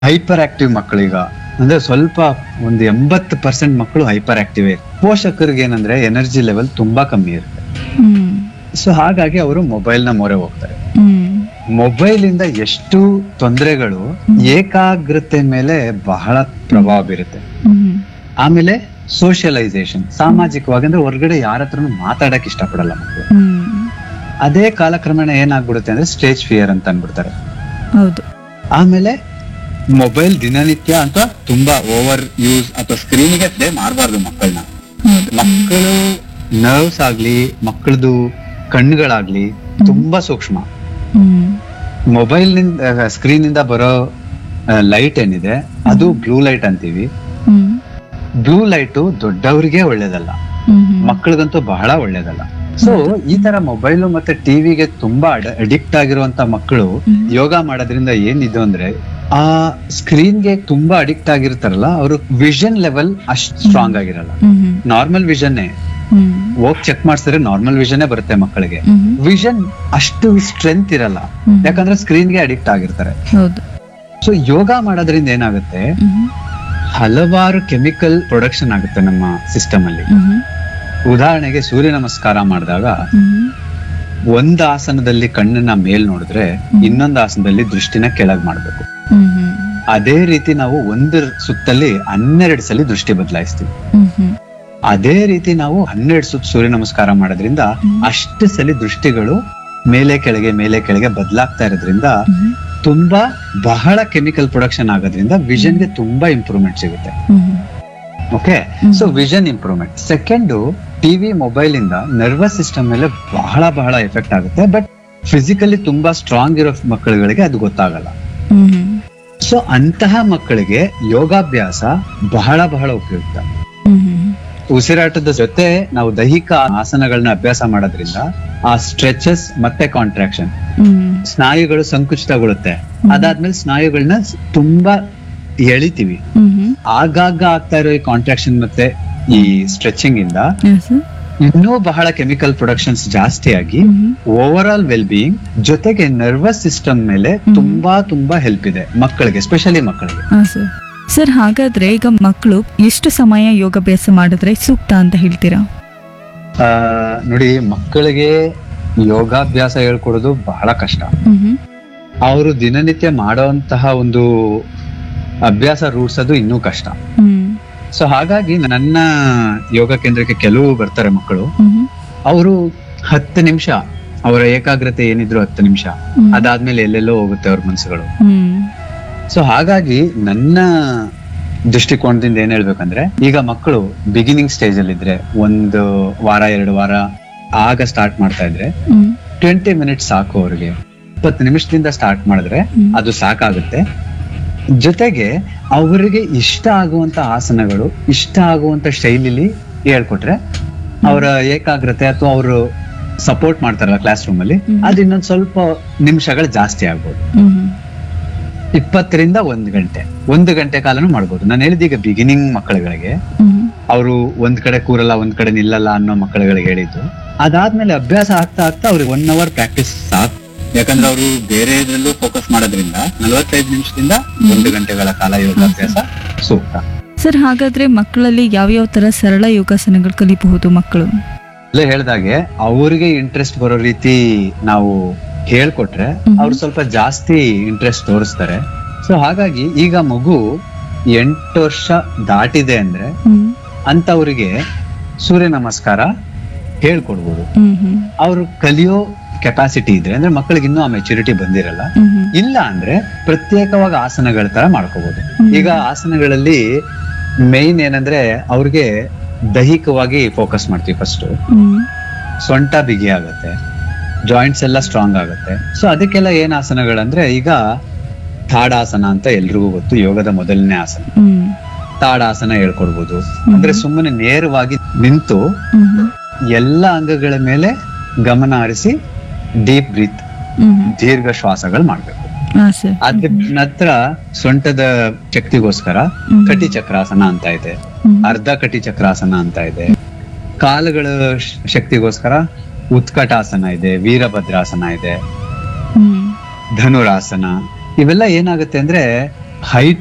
Hyper active ಮಕ್ಕಳೀಗ ಅಂದ್ರೆ ಸ್ವಲ್ಪ ಒಂದು ಎಂಬತ್ತು ಪರ್ಸೆಂಟ್ ಮಕ್ಕಳು ಹೈಪರ್ ಆಕ್ಟಿವ್ ಪೋಷಕರಿಗೆ ಏನಂದ್ರೆ ಎನರ್ಜಿ ಲೆವೆಲ್ ತುಂಬಾ ಕಮ್ಮಿ ಇರುತ್ತೆ ಹ್ಮ್ ಸೊ ಹಾಗಾಗಿ ಅವರು ಮೊಬೈಲ್ ನ ಮೊರೆ ಹೋಗ್ತಾರೆ ಹ್ಮ್ ಮೊಬೈಲ್ ಇಂದ ಎಷ್ಟು ತೊಂದರೆಗಳು ಏಕಾಗ್ರತೆ ಮೇಲೆ ಬಹಳ ಪ್ರಭಾವ ಬೀರುತ್ತೆ ಹ್ಮ್ ಆಮೇಲೆ ಸೋಷಿಯಲೈಸೇಷನ್ ಸಾಮಾಜಿಕವಾಗಿ ಅಂದ್ರೆ ಹೊರಗಡೆ ಯಾರ ಹತ್ರನು ಮಾತಾಡಕ್ ಇಷ್ಟಪಡಲ್ಲ ಮಕ್ಕಳು ಹ್ಮ್ ಅದೇ ಕಾಲಕ್ರಮೇಣ ಏನಾಗ್ಬಿಡುತ್ತೆ ಅಂದ್ರೆ ಸ್ಟೇಜ್ ಫಿಯರ್ ಅಂತ ಅನ್ಬಿಡ್ತಾರೆ ಹೌದು ಆಮೇಲೆ ಮೊಬೈಲ್ ದಿನನಿತ್ಯ ಅಂತ ತುಂಬಾ ಓವರ್ ಯೂಸ್ ಅಥವಾ ಸ್ಕ್ರೀನ್ಗೆ ಪ್ಲೇ ಮಾಡಬಾರ್ದು ಮಕ್ಕಳನ್ನ ಹೌದು ಮಕ್ಕಳು ನರ್ವ್ಸ್ ಆಗ್ಲಿ ಮಕ್ಕಳದು ಕಣ್ಣುಗಳಾಗ್ಲಿ ತುಂಬಾ ಸೂಕ್ಷ್ಮ ಹ್ಮ್ ಮೊಬೈಲ್ ನಿಂದ ಸ್ಕ್ರೀನ್ ಇಂದ ಬರೋ ಲೈಟ್ ಏನಿದೆ ಅದು ಬ್ಲೂ ಲೈಟ್ ಅಂತೀವಿ ಹ್ಮ್ ಬ್ಲೂ ಲೈಟ್ ದೊಡ್ಡವರಿಗೆ ಒಳ್ಳೇದಲ್ಲ ಹ್ಮ್ ಹ್ಮ್ ಮಕ್ಕಳಿಗಂತೂ ಬಹಳ ಒಳ್ಳೇದಲ್ಲ ಸೊ ಈ ತರ ಮೊಬೈಲ್ ಮತ್ತೆ ಟಿವಿಗೆ ತುಂಬಾ ಅಡಿಕ್ಟ್ ಆಗಿರುವಂತ ಮಕ್ಕಳು ಯೋಗ ಮಾಡೋದ್ರಿಂದ ಏನಿದು ಅಂದ್ರೆ ಆ ಸ್ಕ್ರೀನ್ ಗೆ ತುಂಬಾ ಅಡಿಕ್ಟ್ ಆಗಿರ್ತಾರಲ್ಲ ಅವರು ವಿಷನ್ ಲೆವೆಲ್ ಅಷ್ಟ್ ಸ್ಟ್ರಾಂಗ್ ಆಗಿರಲ್ಲ ಹ್ಮ್ ಹ್ಮ್ ನಾರ್ಮಲ್ ವಿಷನ್ನೇ ಹ್ಮ್ ಹೋಗ್ ಚೆಕ್ ಮಾಡಿಸಿದ್ರೆ ನಾರ್ಮಲ್ ವಿಷನ್ನೇ ಬರುತ್ತೆ ಮಕ್ಕಳಿಗೆ ಹ್ಮ್ ವಿಷನ್ ಅಷ್ಟು ಸ್ಟ್ರೆಂತ್ ಇರಲ್ಲ ಹ್ಮ್. ಯಾಕಂದ್ರೆ ಸ್ಕ್ರೀನ್ ಗೆ ಅಡಿಕ್ಟ್ ಆಗಿರ್ತಾರೆ ಹೌದು ಸೊ ಯೋಗ ಮಾಡೋದ್ರಿಂದ ಏನಾಗುತ್ತೆ ಹ್ಮ್ ಹಲವಾರು ಕೆಮಿಕಲ್ ಪ್ರೊಡಕ್ಷನ್ ಆಗುತ್ತೆ ನಮ್ಮ ಸಿಸ್ಟಮ್ ಅಲ್ಲಿ ಹ್ಮ್ ಉದಾಹರಣೆಗೆ ಸೂರ್ಯ ನಮಸ್ಕಾರ ಮಾಡಿದಾಗ ಹ್ಮ್ ಒಂದ್ ಆಸನದಲ್ಲಿ ಕಣ್ಣನ್ನ ಮೇಲ್ ನೋಡಿದ್ರೆ ಇನ್ನೊಂದ್ ಆಸನದಲ್ಲಿ ದೃಷ್ಟಿನ ಕೆಳಗ್ ಮಾಡ್ಬೇಕು ಹ್ಮ್ ಹ್ಮ್ ಅದೇ ರೀತಿ ನಾವು ಒಂದು ಸುತ್ತಲ್ಲಿ ಹನ್ನೆರಡು ಸಲ ದೃಷ್ಟಿ ಬದಲಾಯಿಸ್ತೀವಿ ಹ್ಮ್ ಹ್ಮ್ ಅದೇ ರೀತಿ ನಾವು ಹನ್ನೆರಡು ಸುತ್ತ ಸೂರ್ಯ ನಮಸ್ಕಾರ ಮಾಡೋದ್ರಿಂದ ಅಷ್ಟು ಸಲ ದೃಷ್ಟಿಗಳು ಮೇಲೆ ಕೆಳಗೆ ಮೇಲೆ ಕೆಳಗೆ ಬದಲಾಗ್ತಾ ಇರೋದ್ರಿಂದ ಹ್ಮ್ ತುಂಬಾ ಬಹಳ ಕೆಮಿಕಲ್ ಪ್ರೊಡಕ್ಷನ್ ಆಗೋದ್ರಿಂದ ವಿಷನ್ ಗೆ ತುಂಬಾ ಇಂಪ್ರೂವ್ಮೆಂಟ್ ಸಿಗುತ್ತೆ hmm okay so vision improvement second TV mobile ಇಂದ ನರ್ವಸ್ ಸಿಸ್ಟಮ್ ಮೇಲೆ ಬಹಳ ಬಹಳ ಎಫೆಕ್ಟ್ ಆಗುತ್ತೆ ಬಟ್ ಫಿಸಿಕಲಿ ತುಂಬಾ ಸ್ಟ್ರಾಂಗ್ ಇರೋ ಮಕ್ಕಳುಗಳಿಗೆ ಅದು ಗೊತ್ತಾಗಲ್ಲ ಹ್ಮ್ ಹ್ಮ್ ಸೊ ಅಂತಹ ಮಕ್ಕಳಿಗೆ ಯೋಗಾಭ್ಯಾಸ ಬಹಳ ಬಹಳ ಉಪಯುಕ್ತ ಹ್ಮ್ ಹ್ಮ್ ಉಸಿರಾಟದ ಜೊತೆ ನಾವು ದೈಹಿಕ ಆಸನಗಳನ್ನ ಅಭ್ಯಾಸ ಮಾಡೋದ್ರಿಂದ ಆ ಸ್ಟ್ರೆಚಸ್ ಮತ್ತೆ ಕಾಂಟ್ರಾಕ್ಷನ್ ಹ್ಮ್ ಸ್ನಾಯುಗಳು ಸಂಕುಚಿತಗೊಳ್ಳುತ್ತೆ ಅದಾದ್ಮೇಲೆ ಸ್ನಾಯುಗಳನ್ನ ತುಂಬಾ ಎಳಿತೀವಿ ಹ್ಮ್ ಹ್ಮ್ ಆಗಾಗ ಆಗ್ತಾ ಇರೋ ಈ ಕಾಂಟ್ರಾಕ್ಷನ್ ಮತ್ತೆ ಈ ಸ್ಟ್ರೆಚಿಂಗ್ ಇಂದ Yes, sir. ಇನ್ನೂ ಬಹಳ ಕೆಮಿಕಲ್ ಪ್ರೊಡಕ್ಷನ್ಸ್ ಜಾಸ್ತಿ ಆಗಿ hmm hmm over all well being ಜೊತೆಗೆ ನರ್ವಸ್ ಸಿಸ್ಟಮ್ ಮೇಲೆ ತುಂಬಾ ತುಂಬಾ ಹೆಲ್ಪ್ ಇದೆ ಮಕ್ಕಳಿಗೆ ಸ್ಪೆಷಲಿ ಮಕ್ಕಳಿಗೆ ಹಾ ಸರ್ ಸರ್ ಹಾಗಾದ್ರೆ ಈಗ ಮಕ್ಕಳು ಎಷ್ಟು ಸಮಯ ಯೋಗಾಭ್ಯಾಸ ಮಾಡಿದ್ರೆ ಸೂಕ್ತ ಅಂತ ಹೇಳ್ತೀರಾ ಆ, ನೋಡಿ ಮಕ್ಕಳಿಗೆ ಯೋಗಾಭ್ಯಾಸ ಹೇಳ್ಕೊಡೋದು ಬಹಳ ಕಷ್ಟ ಹ್ಮ್ ಹ್ಮ್ ಅವರು ದಿನನಿತ್ಯ ಮಾಡೋಂತಹ ಒಂದು ಅಭ್ಯಾಸ ರೂಢಿಸೋದು ಇನ್ನೂ ಕಷ್ಟ ಹ್ಮ್ ಸೊ ಹಾಗಾಗಿ ನನ್ನ ಯೋಗ ಕೇಂದ್ರಕ್ಕೆ ಕೆಲವು ಬರ್ತಾರೆ ಮಕ್ಕಳು ಹ್ಮ್ ಹ್ಮ್ ಅವರು ಹತ್ತು ನಿಮಿಷ ಅವರ ಏಕಾಗ್ರತೆ ಏನಿದ್ರು ಹತ್ತು ನಿಮಿಷ ಹ್ಮ್. ಅದಾದ್ಮೇಲೆ ಎಲ್ಲೆಲ್ಲೋ ಹೋಗುತ್ತೆ ಅವ್ರ ಮನಸ್ಸುಗಳು ಹ್ಮ್ ಸೊ ಹಾಗಾಗಿ ನನ್ನ ದೃಷ್ಟಿಕೋನದಿಂದ ಏನ್ ಹೇಳ್ಬೇಕಂದ್ರೆ ಈಗ ಮಕ್ಕಳು ಬಿಗಿನಿಂಗ್ ಸ್ಟೇಜ್ ಅಲ್ಲಿ ಇದ್ರೆ ಒಂದು ವಾರ ಎರಡು ವಾರ ಆಗ ಸ್ಟಾರ್ಟ್ ಮಾಡ್ತಾ ಇದ್ರೆ ಹ್ಮ್ ಟ್ವೆಂಟಿ ಮಿನಿಟ್ಸ್ ಸಾಕು ಅವ್ರಿಗೆ ಇಪ್ಪತ್ತು ನಿಮಿಷದಿಂದ ಸ್ಟಾರ್ಟ್ ಮಾಡಿದ್ರೆ ಹ್ಮ್. ಅದು ಸಾಕಾಗುತ್ತೆ ಜೊತೆಗೆ ಅವರಿಗೆ ಇಷ್ಟ ಆಗುವಂತ ಆಸನಗಳು ಇಷ್ಟ ಆಗುವಂತ ಶೈಲಿಲಿ ಹೇಳ್ಕೊಟ್ರೆ ಅವರ ಏಕಾಗ್ರತೆ ಅಥವಾ ಅವರು ಸಪೋರ್ಟ್ ಮಾಡ್ತಾರಲ್ಲ ಕ್ಲಾಸ್ ರೂಮ್ ಅಲ್ಲಿ ಹ್ಮ್. ಅದು ಇನ್ನೊಂದ್ ಸ್ವಲ್ಪ ನಿಮಿಷಗಳು ಜಾಸ್ತಿ ಆಗ್ಬೋದು ಹ್ಮ್ ಹ್ಮ್ ಇಪ್ಪತ್ತರಿಂದ ಒಂದ್ ಗಂಟೆ ಒಂದು ಗಂಟೆ ಕಾಲನು ಮಾಡ್ಬೋದು ನಾನು ಹೇಳಿದೀಗ ಬಿಗಿನಿಂಗ್ ಮಕ್ಕಳುಗಳಿಗೆ ಹ್ಮ್ ಅವರು ಒಂದ್ ಕಡೆ ಕೂರಲ್ಲ ಒಂದ್ ಕಡೆ ನಿಲ್ಲಲ್ಲ ಅನ್ನೋ ಮಕ್ಕಳುಗಳಿಗೆ ಹೇಳಿದ್ದು ಅದಾದ್ಮೇಲೆ ಅಭ್ಯಾಸ ಆಗ್ತಾ ಆಗ್ತಾ ಅವ್ರಿಗೆ ಒನ್ ಅವರ್ ಪ್ರಾಕ್ಟೀಸ್ ಸಾಕು ಯಾಕಂದ್ರೆ ಅವರು ಬೇರೆ ಇದ್ರಲ್ಲೂ ಫೋಕಸ್ ಮಾಡೋದ್ರಿಂದ ನಲವತ್ತೈದು ನಿಮಿಷದಿಂದ ಒಂದು ಗಂಟೆಗಳ ಕಾಲ ಯೋಗಾಭ್ಯಾಸ ಸೂಕ್ತ ಸರ್ ಹಾಗಾದ್ರೆ ಮಕ್ಕಳಲ್ಲಿ ಯಾವ್ಯಾವ ತರ ಸರಳ ಯೋಗಾಸನಗಳು ಕಲಿಬಹುದು ಮಕ್ಕಳು ಅಲ್ಲೇ ಹೇಳ್ದಾಗೆ ಅವ್ರಿಗೆ ಇಂಟ್ರೆಸ್ಟ್ ಬರೋ ರೀತಿ ನಾವು ಹೇಳ್ಕೊಟ್ರೆ ಹ್ಮ್. ಅವ್ರು ಸ್ವಲ್ಪ ಜಾಸ್ತಿ ಇಂಟ್ರೆಸ್ಟ್ ತೋರಿಸ್ತಾರೆ ಸೊ ಹಾಗಾಗಿ ಈಗ ಮಗು ಎಂಟು ವರ್ಷ ದಾಟಿದೆ ಅಂದ್ರೆ ಹ್ಮ್ ಅಂತವ್ರಿಗೆ ಸೂರ್ಯ ನಮಸ್ಕಾರ ಹೇಳ್ಕೊಡ್ಬೋದು ಹ್ಮ್ ಹ್ಮ್ ಅವರು ಕಲಿಯೋ ಕೆಪಾಸಿಟಿ ಇದ್ರೆ ಅಂದ್ರೆ ಮಕ್ಕಳಿಗೆ ಇನ್ನೂ ಆ ಮೆಚುರಿಟಿ ಬಂದಿರಲ್ಲ ಹ್ಮ್ ಹ್ಮ್ ಇಲ್ಲ ಅಂದ್ರೆ ಪ್ರತ್ಯೇಕವಾಗಿ ಆಸನಗಳ ತರ ಮಾಡ್ಕೋಬಹುದು ಹ್ಮ್. ಈಗ ಆಸನಗಳಲ್ಲಿ ಮೇನ್ ಏನಂದ್ರೆ ಅವ್ರಿಗೆ ದೈಹಿಕವಾಗಿ ಫೋಕಸ್ ಮಾಡ್ತೀವಿ ಫಸ್ಟ್ ಹ್ಮ್ ಸೊಂಟ ಬಿಗಿ ಆಗುತ್ತೆ ಜಾಯಿಂಟ್ಸ್ ಎಲ್ಲ ಸ್ಟ್ರಾಂಗ್ ಆಗುತ್ತೆ ಸೊ ಅದಕ್ಕೆಲ್ಲ ಏನ್ ಆಸನಗಳಂದ್ರೆ ಈಗ ತಾಡಾಸನ ಅಂತ ಎಲ್ರಿಗೂ ಗೊತ್ತು ಯೋಗದ ಮೊದಲನೇ ಆಸನ ಹ್ಮ್ ತಾಡಾಸನ ಹೇಳ್ಕೊಡ್ಬೋದು ಅಂದ್ರೆ ಸುಮ್ಮನೆ ನೇರವಾಗಿ ನಿಂತು ಹ್ಮ್ ಹ್ಮ್ ಎಲ್ಲ ಅಂಗಗಳ ಮೇಲೆ ಗಮನ ಹರಿಸಿ ಡೀಪ್ ಬ್ರೀತ್ ಹ್ಮ್ ಹ್ಮ್ ದೀರ್ಘ ಶ್ವಾಸಗಳು ಮಾಡ್ಬೇಕು ಹಾ ಸರ್ ಅದ್ರ ನಂತರ ಸೊಂಟದ ಶಕ್ತಿಗೋಸ್ಕರ ಹ್ಮ್. ಕಟಿ ಚಕ್ರಾಸನ ಅಂತ ಇದೆ ಹ್ಮ್ ಅರ್ಧ ಕಟಿ ಚಕ್ರಾಸನ ಅಂತ ಇದೆ ಕಾಲುಗಳ ಶ- ಶಕ್ತಿಗೋಸ್ಕರ ಉತ್ಕಟಾಸನ ಇದೆ ವೀರಭದ್ರಾಸನ ಇದೆ ಹ್ಮ್ ಧನುರಾಸನ ಇವೆಲ್ಲ ಏನಾಗುತ್ತೆ ಅಂದ್ರೆ ಹೈ